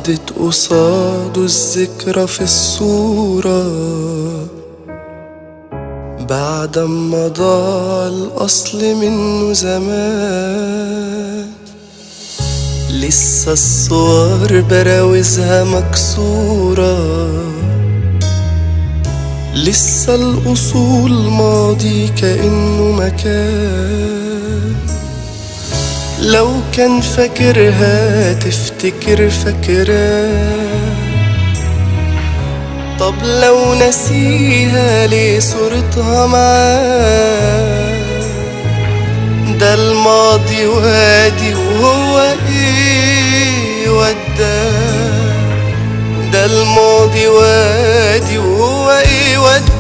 عدت قصاده الذكرى في الصورة بعد ما ضاع الأصل منه زمان لسه الصور براوزها مكسورة لسه الأصول ماضي كأنه مكان لو كان فاكرها تفتكر فاكراه طب لو نسيها ليه صورتها معاه ده الماضي وادي وهو ايه وداه ده الماضي وادي وهو ايه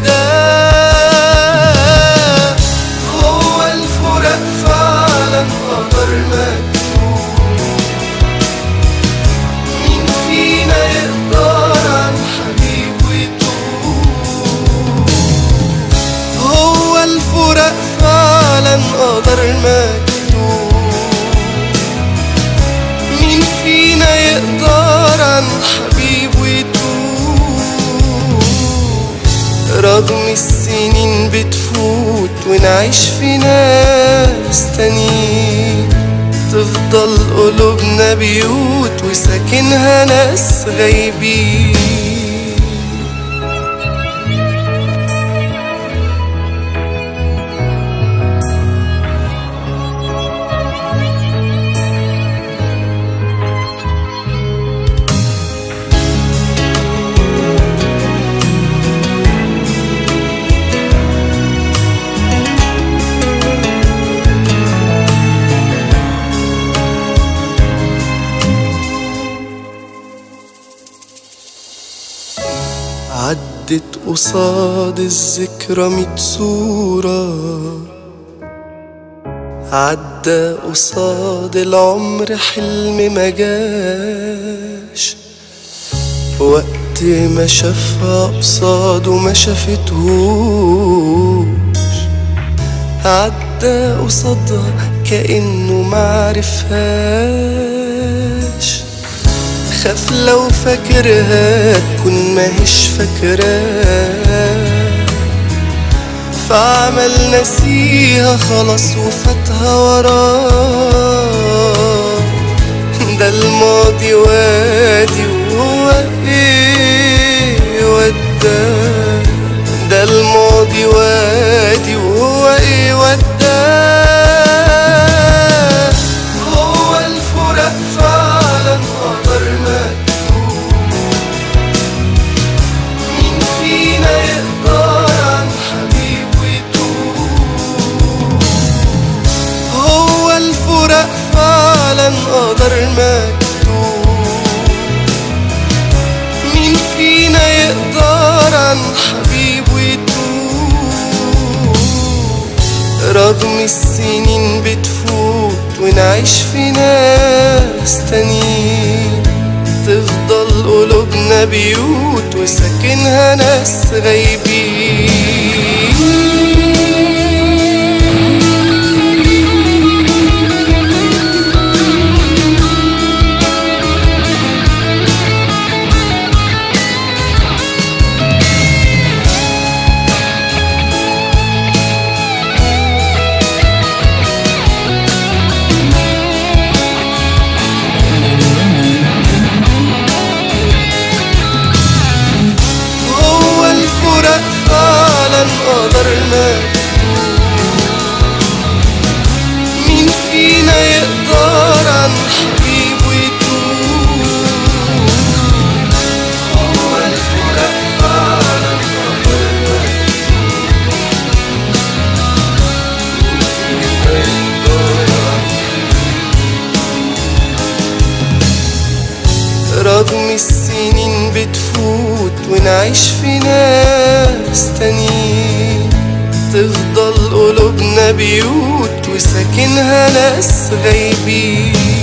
وداه هو الفراق فعلا قدر مكتوب مين فينا يقدر عن حبيبه يتوب هو الفراق فعلا قدر مكتوب مين فينا يقدر عن حبيبه يتوب رغم السنين بتفوت ونعيش في ناس تانيين تفضل قلوبنا بيوت وساكنها ناس غايبين عدت قصاد الذكرى ميت صورة عدى قصاد العمر حلم مجاش وقت ما شافها قصاده ما شافتهوش عدى قصادها كأنه معرفهاش خاف لو فاكرها تكون ماهيش فاكراه فعمل نسيها خلاص وفاتها وراه ده الماضي وادي وهو ايه وداه ده الماضي وادي وهو ايه وداه هو الفراق فعلا قدر مكتوب مين فينا يقدر عن حبيبه يتوب هو الفراق فعلا قدر مكتوب مين فينا يقدر عن حبيبه يتوب رغم السنين بتفوت ونعيش في ناس تانيين تفضل قلوبنا بيوت وساكنها ناس غايبين هو الفراق فعلا قدر مكتوب مين فينا يقدر عن حبيبه يتوب هو الفراق فعلا قدر رغم السنين بتفوت ونعيش في ناس تانيين تفضل قلوبنا بيوت وساكنها ناس غايبين